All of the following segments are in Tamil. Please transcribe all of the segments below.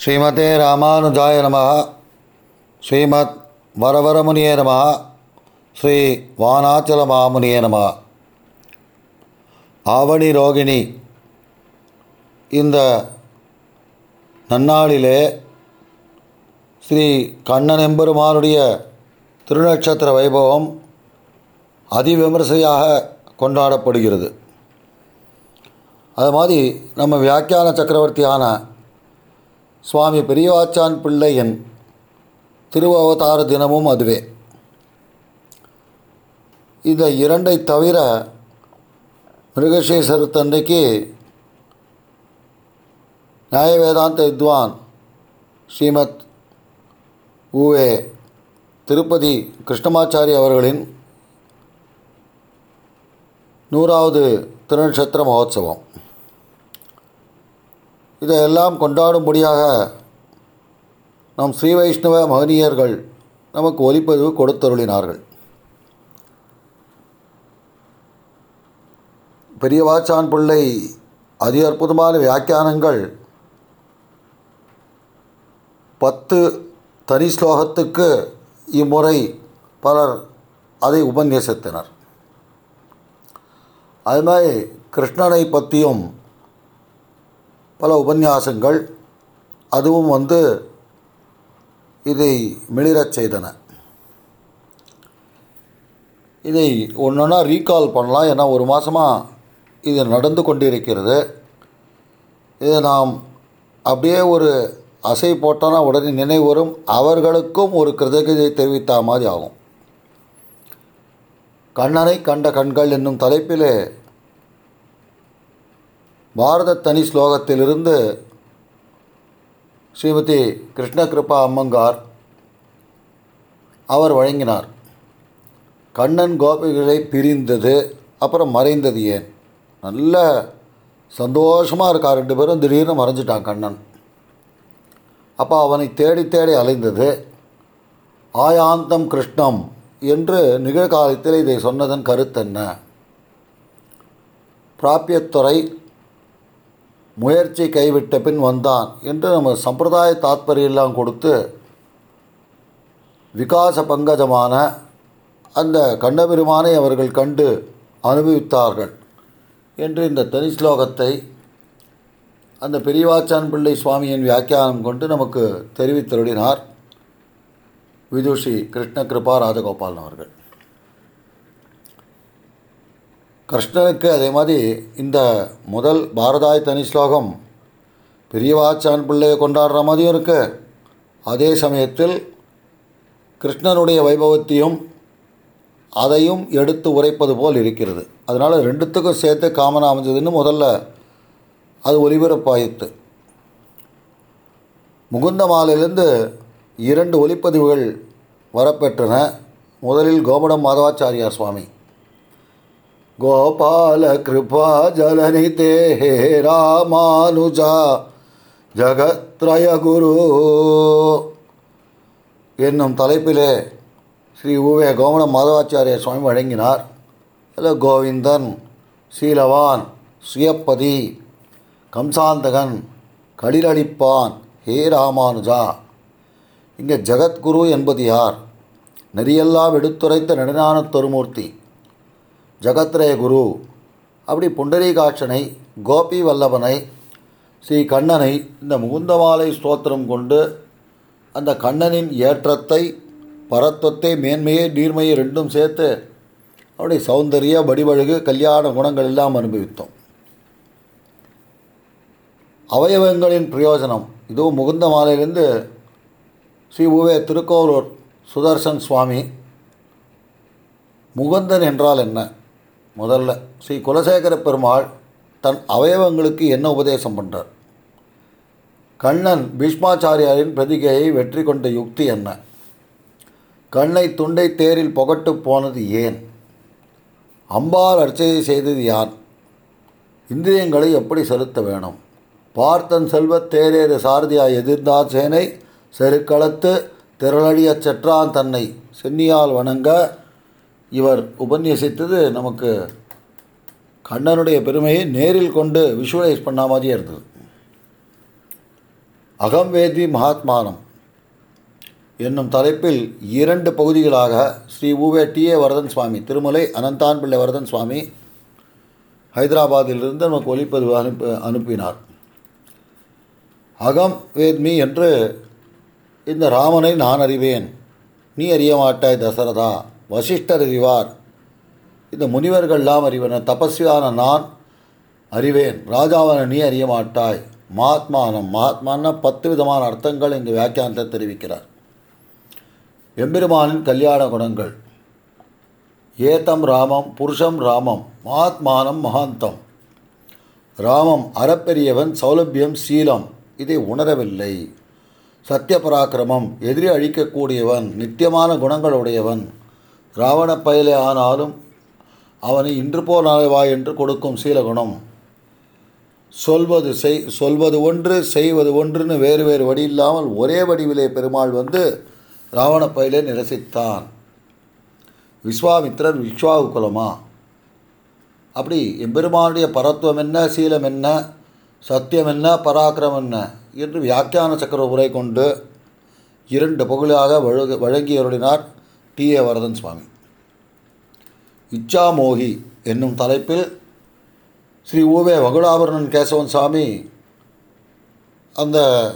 ஸ்ரீமதே ராமானுஜாய நம ஸ்ரீமத் வரவரமுனியே நம ஸ்ரீ வானாச்சல மாமுனியே நம ஆவணி ரோகிணி இந்த நன்னாளிலே ஸ்ரீ கண்ணன் எம்பெருமானுடைய திருநட்சத்திர வைபவம் அதிவிமரிசையாக கொண்டாடப்படுகிறது அது மாதிரி நம்ம வியாக்கியான சக்கரவர்த்தியான சுவாமி பெரியவாச்சான் பிள்ளையின் திருவவதார தினமும் அதுவே இந்த இரண்டை தவிர மிருகசீசரத்தன்னைக்கு நியாய வேதாந்த வித்வான் ஸ்ரீமத் ஊவே திருப்பதி கிருஷ்ணமாச்சாரி அவர்களின் நூறாவது திருநட்சத்திர மகோத்சவம் இதையெல்லாம் கொண்டாடும்படியாக நம் ஸ்ரீ வைஷ்ணவ மகனியர்கள் நமக்கு ஒலிப்பதிவு கொடுத்தருளினார்கள் பெரியவாச்சான் பிள்ளை அதி அற்புதமான வியாக்கியானங்கள் பத்து தனி ஸ்லோகத்துக்கு இம்முறை பலர் அதை உபன்யசித்தனர் அது மாதிரி கிருஷ்ணனை பற்றியும் பல உபன்யாசங்கள் அதுவும் வந்து இதை மிளிரச் செய்தன இதை ஒன்றா ரீகால் பண்ணலாம் ஏன்னா ஒரு மாதமாக இது நடந்து கொண்டிருக்கிறது இதை நாம் அப்படியே ஒரு அசை போட்டோன்னா உடனே நினைவு வரும் அவர்களுக்கும் ஒரு கிருதகதை தெரிவித்த மாதிரி ஆகும் கண்ணனை கண்ட கண்கள் என்னும் தலைப்பிலே பாரத தனி ஸ்லோகத்திலிருந்து ஸ்ரீமதி கிருஷ்ணகிருபா அம்மங்கார் அவர் வழங்கினார் கண்ணன் கோபிகளை பிரிந்தது அப்புறம் மறைந்தது ஏன் நல்ல சந்தோஷமாக இருக்கா ரெண்டு பேரும் திடீர்னு மறைஞ்சிட்டான் கண்ணன் அப்போ அவனை தேடி தேடி அலைந்தது ஆயாந்தம் கிருஷ்ணம் என்று நிகழ்காலத்தில் இதை சொன்னதன் கருத்தென்ன பிராப்பியத்துறை முயற்சி கைவிட்ட பின் வந்தான் என்று நம்ம சம்பிரதாய தாத்பரியெல்லாம் கொடுத்து விகாச பங்கஜமான அந்த கண்ணபெருமானை அவர்கள் கண்டு அனுபவித்தார்கள் என்று இந்த தனி ஸ்லோகத்தை அந்த பெரியவாச்சான் பிள்ளை சுவாமியின் வியாக்கியானம் கொண்டு நமக்கு தெரிவித்தருளினார் விதுஷி கிருஷ்ண கிருபா ராஜகோபாலன் அவர்கள் கிருஷ்ணனுக்கு அதே மாதிரி இந்த முதல் பாரதாய் தனி ஸ்லோகம் பெரியவாச்சான் பிள்ளையை கொண்டாடுற மாதிரியும் இருக்கு அதே சமயத்தில் கிருஷ்ணனுடைய வைபவத்தையும் அதையும் எடுத்து உரைப்பது போல் இருக்கிறது அதனால் ரெண்டுத்துக்கும் சேர்த்து காமனாக அமைஞ்சதுன்னு முதல்ல அது ஒலிபரப்பாயிற்று முகுந்த மாலையிலிருந்து இரண்டு ஒலிப்பதிவுகள் வரப்பெற்றன முதலில் கோபுரம் மாதவாச்சாரியார் சுவாமி கோபால கிருபா ஜலனிதே ஹே ராமானுஜா ஜகத்ரய குரு என்னும் தலைப்பிலே ஸ்ரீ ஊவே கோமணம் மாதவாச்சாரிய சுவாமி வழங்கினார் அதில் கோவிந்தன் சீலவான் சுயப்பதி கம்சாந்தகன் களிலடிப்பான் ஹே ராமானுஜா இங்கே ஜகத்குரு என்பது யார் நெறியெல்லாம் எடுத்துரைத்த நெடுஞான தொருமூர்த்தி ஜகத்ரய குரு அப்படி புண்டரீகாட்சனை கோபி வல்லவனை ஸ்ரீ கண்ணனை இந்த முகுந்தமாலை ஸ்தோத்திரம் கொண்டு அந்த கண்ணனின் ஏற்றத்தை பரத்வத்தை மேன்மையை நீர்மையை ரெண்டும் சேர்த்து அவருடைய சௌந்தரிய வடிவழகு கல்யாண குணங்கள் எல்லாம் அனுபவித்தோம் அவயவங்களின் பிரயோஜனம் இதுவும் முகுந்த மாலையிலிருந்து ஸ்ரீ உவே திருக்கோவலூர் சுதர்சன் சுவாமி முகுந்தன் என்றால் என்ன முதல்ல ஸ்ரீ குலசேகர பெருமாள் தன் அவயவங்களுக்கு என்ன உபதேசம் பண்ணுறார் கண்ணன் பீஷ்மாச்சாரியாரின் பிரதிகையை வெற்றி கொண்ட யுக்தி என்ன கண்ணை துண்டை தேரில் புகட்டு போனது ஏன் அம்பால் அர்ச்சனை செய்தது யான் இந்திரியங்களை எப்படி செலுத்த வேணும் பார்த்தன் செல்வத் தேரேறு சாரதியாய் எதிர்ந்தார் சேனை செருக்களத்து திரளடியச் செற்றான் தன்னை சென்னியால் வணங்க இவர் உபன்யசித்தது நமக்கு கண்ணனுடைய பெருமையை நேரில் கொண்டு விஷுவலைஸ் பண்ண மாதிரியே இருந்தது அகம் வேதி மகாத்மானம் என்னும் தலைப்பில் இரண்டு பகுதிகளாக ஸ்ரீ உவே டி ஏ வரதன் சுவாமி திருமலை அனந்தான் பிள்ளை வரதன் சுவாமி ஹைதராபாத்திலிருந்து நமக்கு ஒளிப்பதிவு அனுப்பி அனுப்பினார் அகம் வேத்மி என்று இந்த ராமனை நான் அறிவேன் நீ அறிய மாட்டாய் தசரதா வசிஷ்டர் அறிவார் இந்த முனிவர்கள்லாம் அறிவன தபஸ்வியான நான் அறிவேன் ராஜாவான நீ அறிய மாட்டாய் மகாத்மானம் மகாத்மான பத்து விதமான அர்த்தங்கள் இந்த வியாக்கியானத்தை தெரிவிக்கிறார் எம்பெருமானின் கல்யாண குணங்கள் ஏதம் ராமம் புருஷம் ராமம் மகாத்மானம் மகாந்தம் ராமம் அறப்பெரியவன் சௌலபியம் சீலம் இதை உணரவில்லை சத்திய பராக்கிரமம் எதிரி அழிக்கக்கூடியவன் நித்தியமான குணங்களுடையவன் ராவண பயலே ஆனாலும் அவனை இன்று போ நாளை வா என்று கொடுக்கும் சீலகுணம் சொல்வது செய் சொல்வது ஒன்று செய்வது ஒன்றுன்னு வேறு வேறு வழி இல்லாமல் ஒரே வடிவிலே பெருமாள் வந்து ராவண பயிலே நிரசித்தான் விஸ்வாமித்திரர் விஸ்வாவு குலமா அப்படி எம்பெருமானுடைய பரத்துவம் என்ன சீலம் என்ன சத்தியம் என்ன பராக்கிரமம் என்ன என்று வியாக்கியான சக்கர உரை கொண்டு இரண்டு பகுதியாக வழங்க வழங்கி அருளினார் டி ஏ வரதன் சுவாமி இச்சாமோகி என்னும் தலைப்பில் ஸ்ரீ ஊவே வகுடாபரணன் கேசவன் சாமி அந்த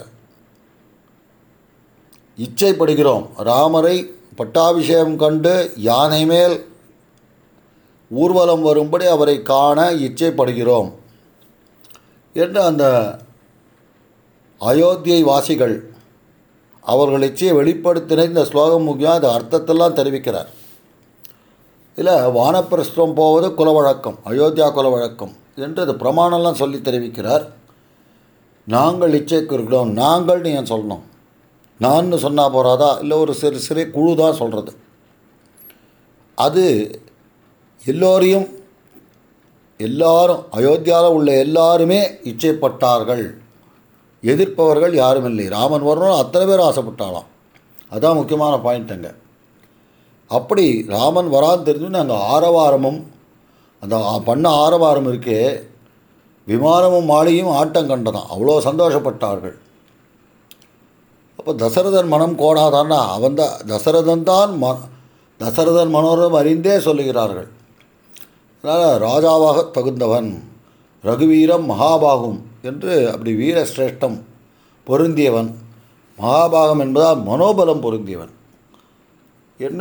இச்சைப்படுகிறோம் ராமரை பட்டாபிஷேகம் கண்டு யானை மேல் ஊர்வலம் வரும்படி அவரை காண இச்சைப்படுகிறோம் என்று அந்த அயோத்தியை வாசிகள் அவர்கள் இச்சையை வெளிப்படுத்தின இந்த ஸ்லோகம் முக்கியம் அது அர்த்தத்தெல்லாம் தெரிவிக்கிறார் இதில் வானப்பிரஸ்தம் போவது குலவழக்கம் அயோத்தியா குலவழக்கம் என்று அது பிரமாணம்லாம் சொல்லி தெரிவிக்கிறார் நாங்கள் இச்சைக்கு இருக்கிறோம் நாங்கள் நீ ஏன் சொல்லணும் நான்னு சொன்னால் போகிறாதா இல்லை ஒரு சிறு சிறு குழு தான் சொல்கிறது அது எல்லோரையும் எல்லாரும் அயோத்தியாவில் உள்ள எல்லாருமே இச்சைப்பட்டார்கள் எதிர்ப்பவர்கள் யாரும் இல்லை ராமன் வரணும் அத்தனை பேர் ஆசைப்பட்டாலாம் அதான் முக்கியமான பாயிண்ட்டுங்க அப்படி ராமன் வரான்னு தெரிஞ்சுன்னு அங்கே ஆரவாரமும் அந்த பண்ண ஆரவாரம் இருக்கே விமானமும் மாளிகையும் ஆட்டம் கண்டதான் அவ்வளோ சந்தோஷப்பட்டார்கள் அப்போ தசரதன் மனம் கோடாதான்னா அவன் தான் தசரதன் தான் ம தசரதன் மனோரம் அறிந்தே சொல்லுகிறார்கள் அதனால் ராஜாவாக தகுந்தவன் ரகுவீரம் மகாபாகும் என்று அப்படி வீரசிரேஷ்டம் பொருந்தியவன் மகாபாகம் என்பதால் மனோபலம் பொருந்தியவன் என்ன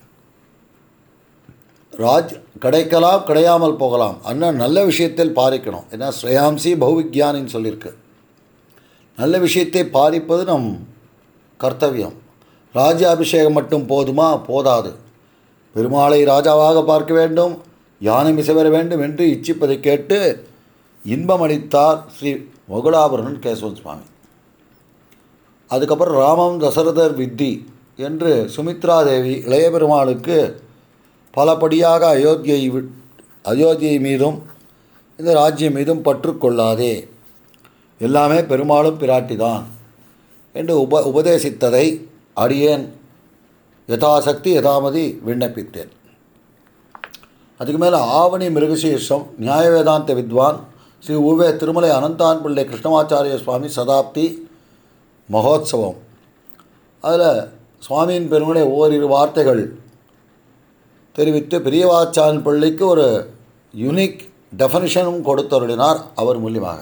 ராஜ் கிடைக்கலாம் கிடையாமல் போகலாம் அண்ணன் நல்ல விஷயத்தில் பாரிக்கணும் ஏன்னா ஸ்ரேயாம்சி பௌவிக்யானின்னு சொல்லியிருக்கு நல்ல விஷயத்தை பாரிப்பது நம் கர்த்தவியம் ராஜ்யாபிஷேகம் மட்டும் போதுமா போதாது பெருமாளை ராஜாவாக பார்க்க வேண்டும் யானை மிசவர வேண்டும் என்று இச்சிப்பதை கேட்டு இன்பம் அளித்தார் ஸ்ரீ மகுடாபரணன் கேசவன் சுவாமி அதுக்கப்புறம் ராமம் தசரதர் வித்தி என்று சுமித்ரா தேவி இளைய பெருமாளுக்கு பலபடியாக அயோத்தியை விட் அயோத்தியை மீதும் இந்த ராஜ்யம் மீதும் பற்று கொள்ளாதே எல்லாமே பெருமாளும் பிராட்டி தான் என்று உப உபதேசித்ததை அடியேன் யதாசக்தி யதாமதி விண்ணப்பித்தேன் அதுக்கு மேலே ஆவணி மிருகசீர்ஷம் நியாய வேதாந்த வித்வான் ஸ்ரீ உவே திருமலை அனந்தான் பிள்ளை கிருஷ்ணமாச்சாரிய சுவாமி சதாப்தி மகோத்சவம் அதில் சுவாமியின் பெருமனை ஓரிரு வார்த்தைகள் தெரிவித்து பெரியவாச்சான் பிள்ளைக்கு ஒரு யுனிக் டெஃபனிஷனும் கொடுத்தருளினார் அவர் மூலியமாக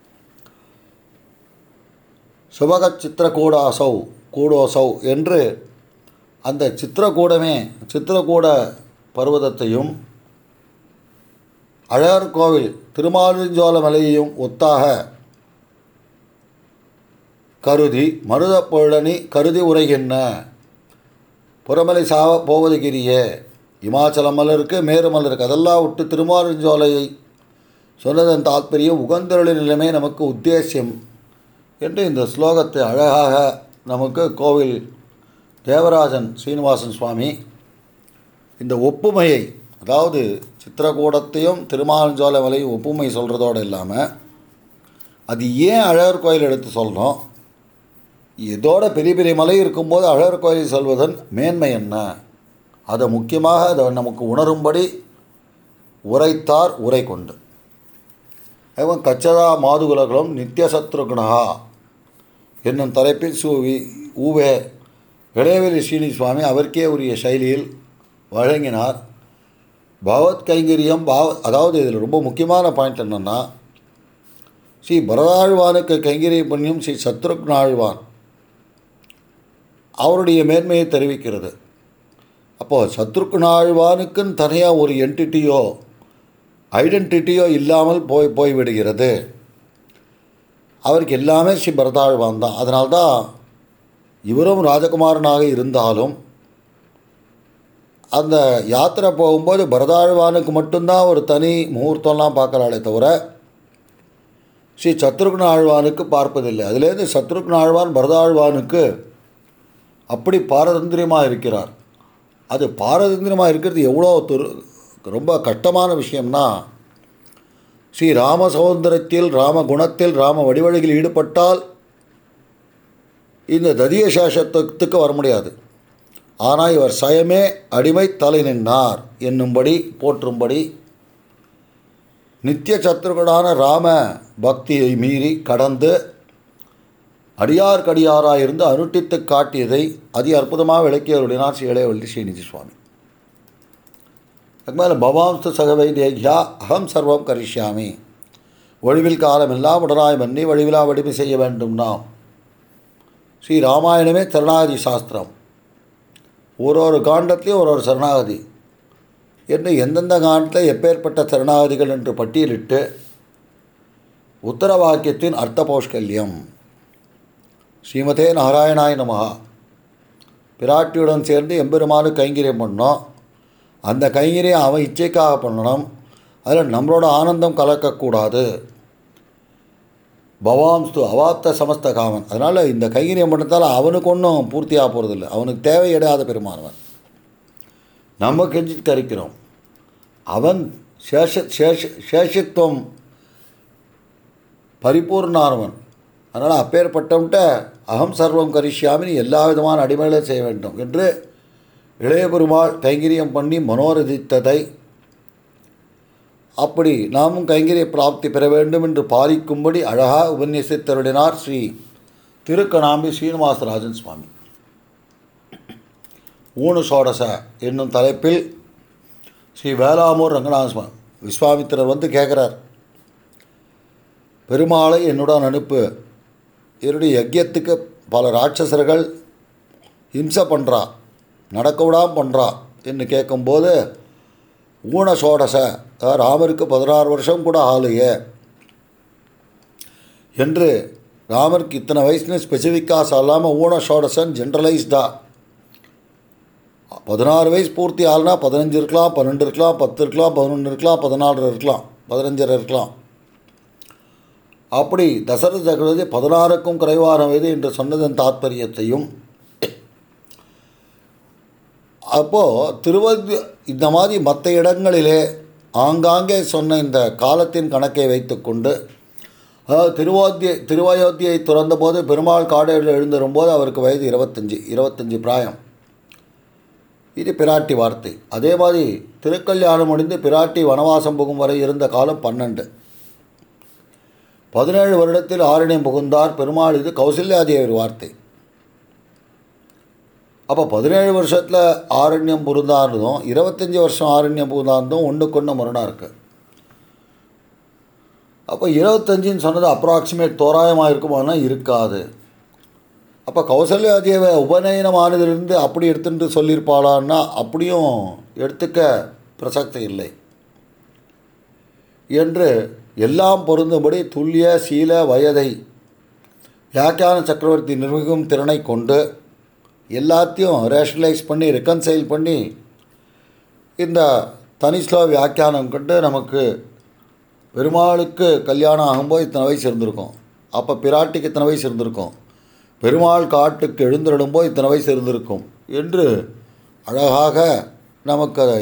சுபக சித்திரக்கூடாசௌ கூடோசௌ என்று அந்த சித்திரக்கூடமே சித்திரக்கூட பர்வதத்தையும் அழகர் கோவில் திருமாலிஞ்சோல மலையையும் ஒத்தாக கருதி மருத பொழனி கருதி உரைகின்ற புறமலை சாவ போவது கிரியே இமாச்சல மலருக்கு மேரு மலருக்கு அதெல்லாம் விட்டு திருமாலிஞ்சோலையை சொன்னதன் தாத்பரியம் உகந்தருளின் நிலைமை நமக்கு உத்தேசியம் என்று இந்த ஸ்லோகத்தை அழகாக நமக்கு கோவில் தேவராஜன் சீனிவாசன் சுவாமி இந்த ஒப்புமையை அதாவது சித்திரக்கூடத்தையும் திருமாலஞ்சோலை மலையும் ஒப்புமை சொல்கிறதோடு இல்லாமல் அது ஏன் அழகர் கோயில் எடுத்து சொல்லணும் இதோட பெரிய பெரிய மலை இருக்கும்போது அழகர் கோயில் சொல்வதன் மேன்மை என்ன அதை முக்கியமாக அதை நமக்கு உணரும்படி உரைத்தார் உரை கொண்டு एवं कच्चदा माधुकुलकुलं नित्यशत्रुघ्नः என்னும் தலைப்பில் சு வி ஊவே இளையவெளி ஸ்ரீனி சுவாமி அவருக்கே உரிய சைலியில் வழங்கினார் பகவத் கைங்கரியம் பாவ அதாவது இதில் ரொம்ப முக்கியமான பாயிண்ட் என்னென்னா ஸ்ரீ பரதாழ்வானுக்கு கைங்கரியம் பண்ணியும் ஸ்ரீ சத்ருக்னாழ்வான் அவருடைய மேன்மையை தெரிவிக்கிறது அப்போது சத்ருக்னாழ்வானுக்குன்னு தனியாக ஒரு என்டிட்டியோ ஐடென்டிட்டியோ இல்லாமல் போய் போய்விடுகிறது அவருக்கு எல்லாமே ஸ்ரீ பரதாழ்வான் தான் அதனால்தான் இவரும் ராஜகுமாரனாக இருந்தாலும் அந்த யாத்திரை போகும்போது பரதாழ்வானுக்கு மட்டும்தான் ஒரு தனி முகூர்த்தம்லாம் பார்க்குறாளே தவிர ஸ்ரீ சத்ருக்ன ஆழ்வானுக்கு பார்ப்பதில்லை அதுலேருந்து சத்ருக்ன ஆழ்வான் பரதாழ்வானுக்கு அப்படி பாரதந்திரியமாக இருக்கிறார் அது பாரதந்திரியமாக இருக்கிறது எவ்வளோ துரு ரொம்ப கஷ்டமான விஷயம்னா ஸ்ரீ ராம சௌந்தரத்தில் ராம குணத்தில் ராம வடிவழியில் ஈடுபட்டால் இந்த ததிய சேஷத்துக்கு வர முடியாது ஆனால் இவர் சயமே அடிமை தலை நின்றார் என்னும்படி போற்றும்படி நித்திய சத்துருக்களான ராம பக்தியை மீறி கடந்து அடியார்க்கடியாராக இருந்து அனுட்டித்து காட்டியதை அதி அற்புதமாக விளக்கியவருடைனார் ஸ்ரீ இளையவள்ளி ஸ்ரீநிதி சுவாமி அதுக்கு மேலே பவாம்ஸ்து சகவை தேக்யா அகம் சர்வம் கரிஷ்யாமி ஒழிவில் காலமெல்லாம் உடனாய் மன்னி வழிவிலா வடிமை செய்ய வேண்டும் நாம் ஸ்ரீ ராமாயணமே சரணாகதி சாஸ்திரம் ஒரு ஒரு காண்டத்துலேயும் ஒரு ஒரு சரணாகதி என்று எந்தெந்த காண்டத்தில் எப்பேற்பட்ட சரணாகதிகள் என்று பட்டியலிட்டு உத்தர வாக்கியத்தின் அர்த்த பௌஷ்கல்யம் ஸ்ரீமதே நாராயணாய நமஹா பிராட்டியுடன் சேர்ந்து எம்பெருமானு கைங்கரியம் பண்ணோம் அந்த கைங்கரியம் அவன் இச்சைக்காக பண்ணணும் அதில் நம்மளோட ஆனந்தம் கலக்கக்கூடாது பவாம்ஸ்து அவாப்த சமஸ்த காமன் அதனால் இந்த கைங்கரியம் பண்ணதால் அவனுக்கு ஒன்றும் பூர்த்தியாக போகிறதில்ல அவனுக்கு தேவையிடாத பெருமானவன் நம்ம கெஞ்சி கரிக்கிறோம் அவன் சேஷ சேஷ சேஷத்துவம் பரிபூர்ணானவன் அதனால் அப்பேற்பட்டவன்ட்ட அகம் சர்வம் கரிஷ்யாமினி எல்லா விதமான அடிமைகளும் செய்ய வேண்டும் என்று இளைய பெருமாள் கைங்கரியம் பண்ணி மனோரதித்ததை அப்படி நாமும் கைங்கரிய பிராப்தி பெற வேண்டும் என்று பாலிக்கும்படி அழகாக உபன்யசித்தருளினார் ஸ்ரீ திருக்கணாம்பி ஸ்ரீனிவாசராஜன் சுவாமி ஊனு சோடச என்னும் தலைப்பில் ஸ்ரீ வேளாமூர் ரங்கநாத சுவாமி விஸ்வாமித்திரர் வந்து கேட்குறார் பெருமாளை என்னுடன் அனுப்பு என்னுடைய யஜ்யத்துக்கு பல ராட்சசர்கள் ஹிம்சை பண்ணுறா நடக்க விடாம பண்ணுறா என்று கேட்கும்போது ஊன சோடச அதாவது ராமருக்கு பதினாறு வருஷம் கூட ஆலையே என்று ராமருக்கு இத்தனை வயசுன்னு ஸ்பெசிஃபிக்காக சொல்லாமல் ஊன சோடசன் ஜென்ரலைஸ்டா பதினாறு வயசு பூர்த்தி ஆகுனா பதினஞ்சு இருக்கலாம் பன்னெண்டு இருக்கலாம் பத்து இருக்கலாம் பதினொன்று இருக்கலாம் பதினாலு இருக்கலாம் பதினஞ்சரை இருக்கலாம் அப்படி தசரத சக்கரவர்த்தி பதினாறுக்கும் குறைவான வயது என்று சொன்னதன் தாத்பரியத்தையும் அப்போது திருவதி இந்த மாதிரி மற்ற இடங்களிலே ஆங்காங்கே சொன்ன இந்த காலத்தின் கணக்கை வைத்துக்கொண்டு அதாவது திருவோத்திய திருவயோத்தியை துறந்தபோது பெருமாள் காடையில் எழுந்திரும்போது அவருக்கு வயது இருபத்தஞ்சி இருபத்தஞ்சி பிராயம் இது பிராட்டி வார்த்தை அதே மாதிரி திருக்கல்யாணம் முடிந்து பிராட்டி வனவாசம் புகும் வரை இருந்த காலம் பன்னெண்டு பதினேழு வருடத்தில் ஆரண்யம் புகுந்தார் பெருமாள் இது கௌசல்யாதேவி வார்த்தை அப்போ பதினேழு வருஷத்தில் ஆரண்யம் புகுந்தார்னதும் இருபத்தஞ்சி வருஷம் ஆரண்யம் புகுந்தார்னதும் ஒன்றுக்கு ஒன்று முரணாக இருக்குது அப்போ இருபத்தஞ்சின்னு சொன்னது அப்ராக்சிமேட் தோராயமாக இருக்குமானா இருக்காது அப்போ கௌசல்யாதேவை உபநயனமானதிலிருந்து அப்படி எடுத்துட்டு சொல்லியிருப்பாளான்னா அப்படியும் எடுத்துக்க பிரசக்தி இல்லை என்று எல்லாம் பொருந்தும்படி துல்லிய சீல வயதை வியாக்கியான சக்கரவர்த்தி நிர்வகிக்கும் திறனை கொண்டு எல்லாத்தையும் ரேஷனலைஸ் பண்ணி ரெக்கன்சைல் பண்ணி இந்த தனிஸ்லோ வியாக்கியானம் கொண்டு நமக்கு பெருமாளுக்கு கல்யாணம் ஆகும்போது இத்தனை வயசு இருந்திருக்கும் அப்போ பிராட்டிக்கு இத்தனை வயசு இருந்திருக்கும் பெருமாள் காட்டுக்கு எழுந்திருடும்போது இத்தனை வயசு இருந்திருக்கும் என்று அழகாக நமக்கு அதை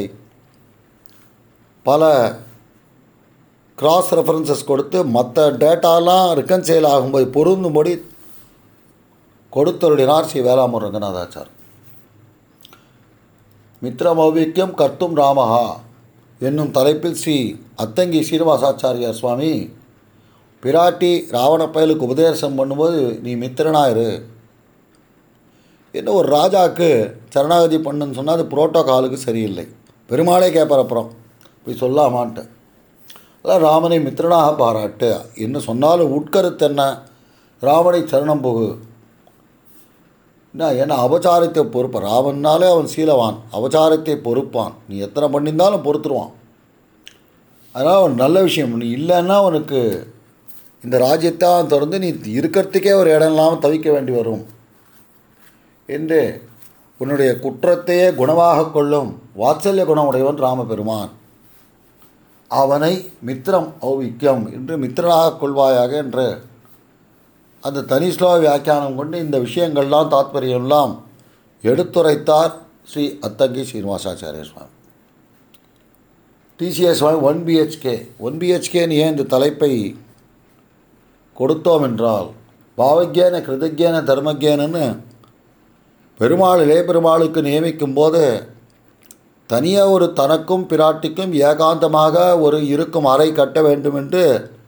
பல கிராஸ் ரெஃபரன்சஸ் கொடுத்து மற்ற டேட்டாலாம் ரிக்கன்சைல் ஆகும்போது பொருந்தும்படி கொடுத்தருளினார் ஸ்ரீ வேளாமூர் ரங்கநாதாச்சார் மித்ரமௌவிக்கியம் கர்த்தும் ராமஹா என்னும் தலைப்பில் ஸ்ரீ அத்தங்கி ஸ்ரீனிவாசாச்சாரியார் சுவாமி பிராட்டி ராவண பயலுக்கு உபதேசம் பண்ணும்போது நீ மித்திரனாயிரு என்ன ஒரு ராஜாவுக்கு சரணாகதி பண்ணுன்னு சொன்னால் அது புரோட்டோகாலுக்கு சரியில்லை பெருமாளே கேட்பார் அப்புறம் இப்படி சொல்லாமான்ட்டு அதான் ராமனை மித்திரனாக பாராட்டு என்ன சொன்னாலும் உட்கருத்து என்ன ராமனை சரணம் போகு என்ன ஏன்னா அபச்சாரத்தை பொறுப்பான் ராமன்னாலே அவன் சீலவான் அபச்சாரத்தை பொறுப்பான் நீ எத்தனை பண்ணியிருந்தாலும் பொறுத்துருவான் அதனால் அவன் நல்ல விஷயம் நீ இல்லைன்னா அவனுக்கு இந்த ராஜ்யத்தை அவன் திறந்து நீ இருக்கிறதுக்கே ஒரு இடம் இல்லாமல் தவிக்க வேண்டி வரும் என்று உன்னுடைய குற்றத்தையே குணமாக கொள்ளும் வாத்சல்ய குணமுடையவன் ராமபெருமான் அவனை மித்திரம் ஔவிக்கம் என்று மித்திரனாக கொள்வாயாக என்று அந்த தனி ஸ்லோக வியாக்கியானம் கொண்டு இந்த விஷயங்கள்லாம் தாத்பரியம்லாம் எடுத்துரைத்தார் Shri Attangi Srinivasacharya Swami TCS Swami one BHK one பிஹெச்கேன்னு ஏன் இந்த தலைப்பை கொடுத்தோம் என்றால் பாவஜேன கிருதஜேன தர்மஜேனன்னு பெருமாள் இளைய பெருமாளுக்கு நியமிக்கும் போது தனியாக ஒரு தனக்கும் பிராட்டிக்கும் ஏகாந்தமாக ஒரு இருக்கும் அறை கட்ட வேண்டும் என்று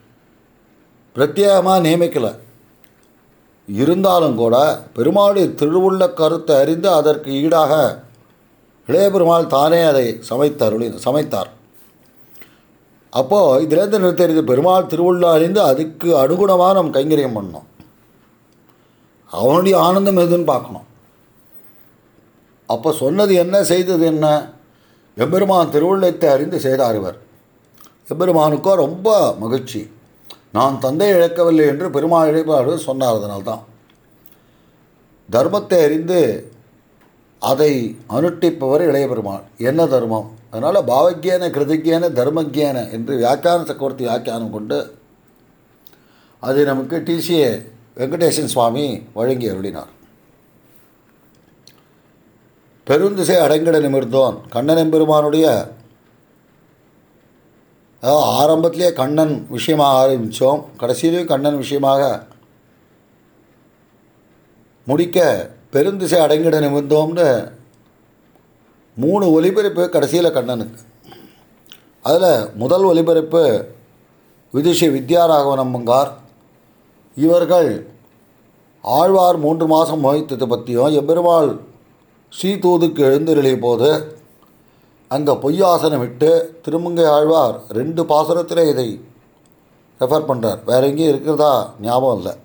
பிரத்யேகமாக நியமிக்கலை இருந்தாலும் கூட பெருமாள் திருவுள்ள கருத்தை அறிந்து அதற்கு ஈடாக இளைய பெருமாள் தானே அதை சமைத்தருளி சமைத்தார் அப்போது இதிலேருந்து நிறுத்தறிந்து பெருமாள் திருவுள்ள அறிந்து அதுக்கு அனுகுணமாக நம்ம கைங்கரியம் பண்ணோம் அவனுடைய ஆனந்தம் எதுன்னு பார்க்கணும் அப்போ சொன்னது என்ன செய்தது என்ன எம்பெருமான் திருவுள்ளத்தை அறிந்து செய்தார் இவர் எம்பெருமானுக்கோ ரொம்ப மகிழ்ச்சி நான் தந்தை இழக்கவில்லை என்று பெருமாள் இழைப்பாடு சொன்னார் அதனால்தான் தர்மத்தை அறிந்து அதை அனுஷ்டிப்பவர் இளைய பெருமாள் என்ன தர்மம் அதனால் பாவக்கியன கிருதிக்கியன தர்மக்கியன என்று வியாக்கியான சக்கரவர்த்தி வியாக்கியானம் கொண்டு அதை நமக்கு டிசிஏ வெங்கடேசன் சுவாமி வழங்கி அருளினார் பெருந்திசை அடங்கிட நிமிர்ந்தோன் கண்ணன் எம்பெருமானுடைய அதாவது ஆரம்பத்திலே கண்ணன் விஷயமாக ஆரம்பித்தோம் கடைசியிலையும் கண்ணன் விஷயமாக முடிக்க பெருந்திசை அடங்கிட நிமிர்ந்தோம்னு மூணு ஒலிபரப்பு கடைசியில் கண்ணனுக்கு அதில் முதல் ஒலிபரப்பு விதுஷி வித்யாராகவனம்மங்கார் இவர்கள் ஆழ்வார் மூன்று மாதம் மோகித்தது பற்றியும் எம்பெருமாள் ஸ்ரீதூதுக்கு எழுந்தருளிய போது அங்கே பொய்யாசனம் விட்டு திருமங்கை ஆழ்வார் ரெண்டு பாசுரத்தில் இதை ரெஃபர் பண்ணுறார் வேற எங்கேயும் இருக்கிறதா ஞாபகம் இல்லை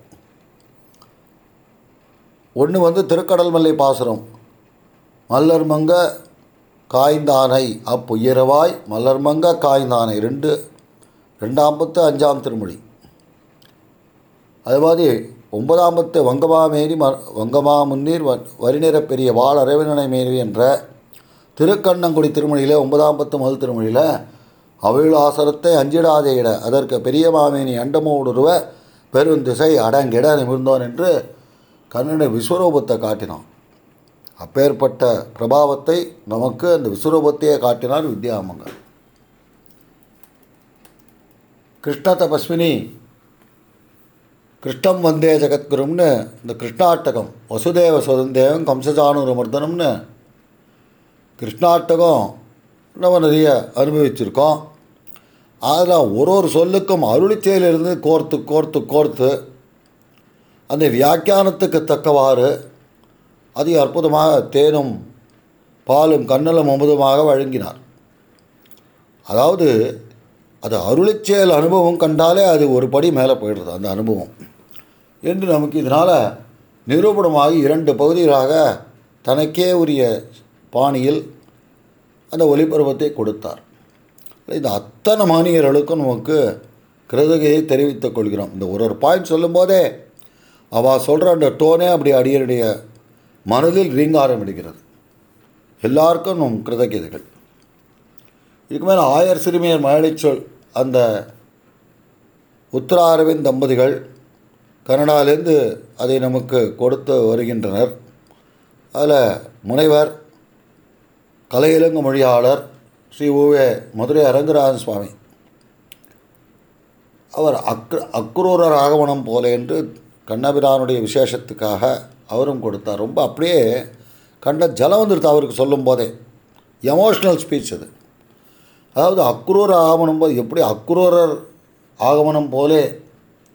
ஒன்று வந்து திருக்கடல் மல்லை பாசுரம் மல்லர் மங்க காய்ந்தானை அப்பொய்யரவாய் மல்லர் மங்க காய்ந்தானை ரெண்டு ரெண்டாம் பத்து அஞ்சாம் திருமொழி அது மாதிரி ஒன்பதாம் பத்து வங்கமாமேரி ம வங்கமா முன்னீர் வ வரிநிற பெரிய வாள் அரவினனை மேரி என்ற திருக்கண்ணங்குடி திருமொழியில் ஒன்பதாம் பத்து முதல் திருமொழியில் அவிழ் ஆசரத்தை அஞ்சிடாதே இட அதற்கு பெரிய மாமேனி அண்டமோடுருவ பெருந்திசை அடங்கிட நிமிர்ந்தோன் என்று கண்ணனை விஸ்வரூபத்தை காட்டினான் அப்பேற்பட்ட பிரபாவத்தை நமக்கு அந்த விஸ்வரூபத்தையே காட்டினார் வித்யாமங்கர் கிருஷ்ண தபஸ்வினி கிருஷ்ணம் வந்தே ஜெகத்குரும்னு இந்த கிருஷ்ணாட்டகம் வசுதேவ சுதந்தேவம் கம்சஜானுரமர்தனம்னு கிருஷ்ணாட்டகம் நம்ம நிறைய அனுபவிச்சிருக்கோம் அதில் ஒரு ஒரு சொல்லுக்கும் அருளிச்சையிலிருந்து கோர்த்து கோர்த்து கோர்த்து அந்த வியாக்கியானத்துக்கு தக்கவாறு அதி அற்புதமாக தேனும் பாலும் கண்ணலும் அமுதமாக வழங்கினார் அதாவது அது அருளிச்செயல் அனுபவம் கண்டாலே அது ஒரு படி மேலே போயிடுறது அந்த அனுபவம் என்று நமக்கு இதனால் நிரூபணமாகி இரண்டு பகுதிகளாக தனக்கே உரிய பாணியில் அந்த ஒளிபருவத்தை கொடுத்தார் இந்த அத்தனை மானியர்களுக்கும் நமக்கு கிருதகையை தெரிவித்துக் கொள்கிறோம் இந்த ஒரு ஒரு பாயிண்ட் சொல்லும்போதே அவள் சொல்கிற அந்த டோனே அப்படி அடியனுடைய மனதில் ரீங்காரம் இடுகிறது எல்லாருக்கும் நம் கிருதகீதைகள் இதுக்கு மேலே ஆயர் சிறுமியர் மழலைச்சொல் அந்த உத்தராரவிந்த் தம்பதிகள் கனடாலேருந்து அதை நமக்கு கொடுத்து வருகின்றனர் அதில் முனைவர் கலையிலங்கு மொழியாளர் ஸ்ரீ ஓவே மதுரை அரங்கராஜன் சுவாமி அவர் அக்ர அக்ரூரர் ஆகமனம் போல என்று கண்ணபிரானுடைய விசேஷத்துக்காக அவரும் கொடுத்தார் ரொம்ப அப்படியே கண்ட ஜலம் வந்துடுது அவருக்கு சொல்லும் போதே எமோஷ்னல் ஸ்பீச் அது அதாவது அக்ரூர் ஆகமனம் போது எப்படி அக்ரூரர் ஆகமனம் போலே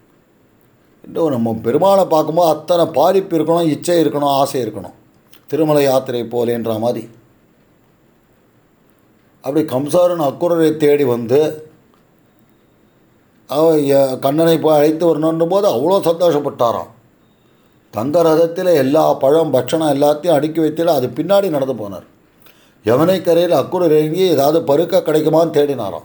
இன்னும் நம்ம பெருமாளை பார்க்கும்போது அத்தனை பாதிப்பு இருக்கணும் இச்சை இருக்கணும் ஆசை இருக்கணும் திருமலை யாத்திரை போலேன்ற மாதிரி அப்படி கம்சாரன் அக்குரரை தேடி வந்து அவ எ- கண்ணனை போய் அழைத்து வரணுன்னும் போது அவ்வளோ சந்தோஷப்பட்டாராம் தங்க ரதத்தில் எல்லா பழம் பட்சணம் எல்லாத்தையும் அடுக்கி வைத்துல அது பின்னாடி நடந்து போனார் யமுனை கரையில் அக்குரர் இறங்கி ஏதாவது பருக்க கிடைக்குமான்னு தேடினாராம்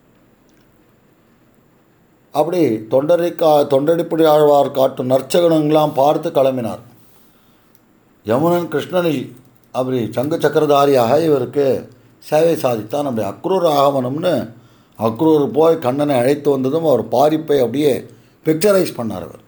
அப்படி தொண்டரை கா தொண்டடிப்படி ஆழ்வார் காட்டும் நற்சகனங்களாம் பார்த்து கிளம்பினார் யமுனன் கிருஷ்ணனை அப்படி சங்கு சக்கரதாரியாக இவருக்கு சேவை சாதித்தான் அப்படி அக்ரூர் ஆகமனம்னு அக்ரூர் போய் கண்ணனை அழைத்து வந்ததும் அவர் பாரிப்பை அப்படியே பிக்சரைஸ் பண்ணார் அவர்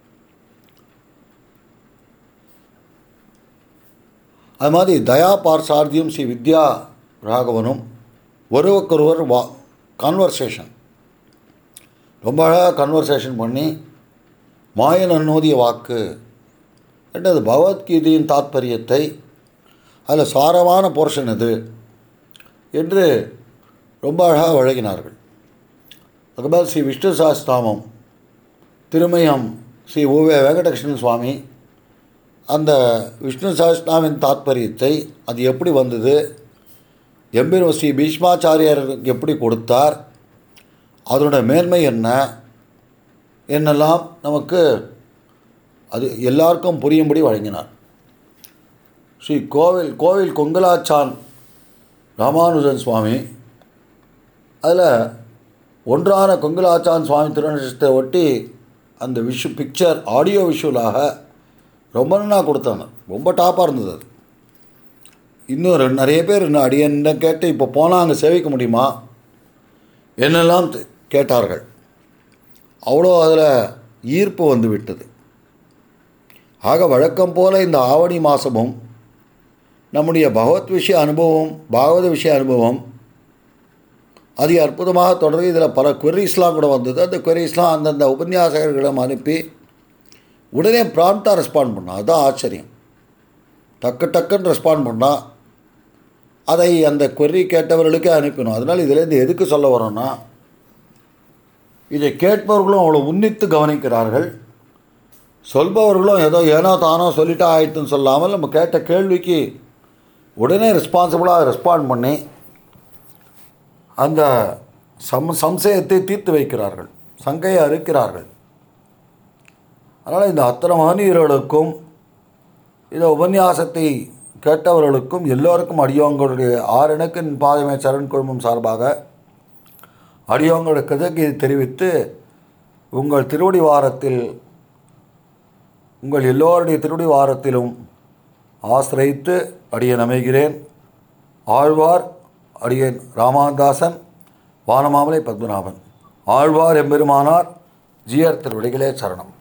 அது மாதிரி தயா பார்சாரதியும் ஸ்ரீ வித்யா ராகவனும் ஒருவருக்கொருவர் வா கான்வர்சேஷன் ரொம்ப அழகாக கன்வர்சேஷன் பண்ணி மாயன் அன்னோதிய வாக்கு என்றது பகவத்கீதையின் தாத்பரியத்தை அதில் சாரமான போர்ஷன் இது என்று ரொம்ப அழகாக வழங்கினார்கள் அதுக்கப்புறம் ஸ்ரீ விஷ்ணு சாஸ்தாமம் திருமயம் ஸ்ரீ ஓவே வெங்கடகிருஷ்ணன் சுவாமி அந்த விஷ்ணு சஹஸ்ரநாமின் தாத்பரியத்தை அது எப்படி வந்தது எம்பெரும் ஸ்ரீ பீஷ்மாச்சாரியார் எப்படி கொடுத்தார் அதனோட மேன்மை என்ன என்னெல்லாம் நமக்கு அது எல்லாருக்கும் புரியும்படி வழங்கினார் ஸ்ரீ கோவில் கோவில் கொங்கலாச்சான் ராமானுஜன் சுவாமி அதில் ஒன்றான கொங்கலாச்சான் சுவாமி திருநட்சத்தை ஒட்டி அந்த விஷு பிக்சர் ஆடியோ விஷுவலாக ரொம்ப நல்லா கொடுத்தாங்க ரொம்ப டாப்பாக இருந்தது அது இன்னும் ரெண்டு நிறைய பேர் இன்னும் அடியன்ன கேட்டு இப்போ போனால் அங்கே சேவிக்க முடியுமா என்னெல்லாம் தெ- கேட்டார்கள் அவ்வளோ அதில் ஈர்ப்பு வந்து விட்டது ஆக வழக்கம் போல இந்த ஆவணி மாதமும் நம்முடைய பகவத் விஷய அனுபவம் பாகவத விஷய அனுபவம் அது அற்புதமாக தொடர்ந்து இதில் பல queries-லாம் கூட வந்தது அந்த queries-லாம் அந்தந்த உபன்யாசகர்களிடம் அனுப்பி உடனே ப்ராம்ப்டாக ரெஸ்பாண்ட் பண்ணான் அதுதான் ஆச்சரியம் டக்கு டக்குன்னு ரெஸ்பாண்ட் பண்ணால் அதை அந்த query கேட்டவர்களுக்கே அனுப்பினோம் அதனால் இதிலேருந்து எதுக்கு சொல்ல வரோன்னா இதை கேட்பவர்களும் அவ்வளோ உன்னித்து கவனிக்கிறார்கள் சொல்பவர்களும் ஏதோ ஏனோ தானோ சொல்லிட்டா ஆயிடுத்துன்னு சொல்லாமல் நம்ம கேட்ட கேள்விக்கு உடனே ரெஸ்பான்சிபிளாக ரெஸ்பாண்ட் பண்ணி அந்த சம் சம்சயத்தை தீர்த்து வைக்கிறார்கள் சங்கையை அறுக்கிறார்கள் அதனால் இந்த அத்தனை மகனீயர்களுக்கும் இந்த உபன்யாசத்தை கேட்டவர்களுக்கும் எல்லோருக்கும் அடியோங்களுடைய ஆறணுக்கு பாதமே சரண் குழுமம் சார்பாக அடியோங்களுடைய கிருதகீதை தெரிவித்து உங்கள் திருவடி வாரத்தில் உங்கள் எல்லோருடைய திருவடி வாரத்திலும் ஆசிரியித்து அடியேன் அமைகிறேன் ஆழ்வார் அடியேன் ராமாதாசன் வானமாமலை பத்மநாபன் ஆழ்வார் எம்பெருமானார் ஜிஆர் திருவடிகளே சரணம்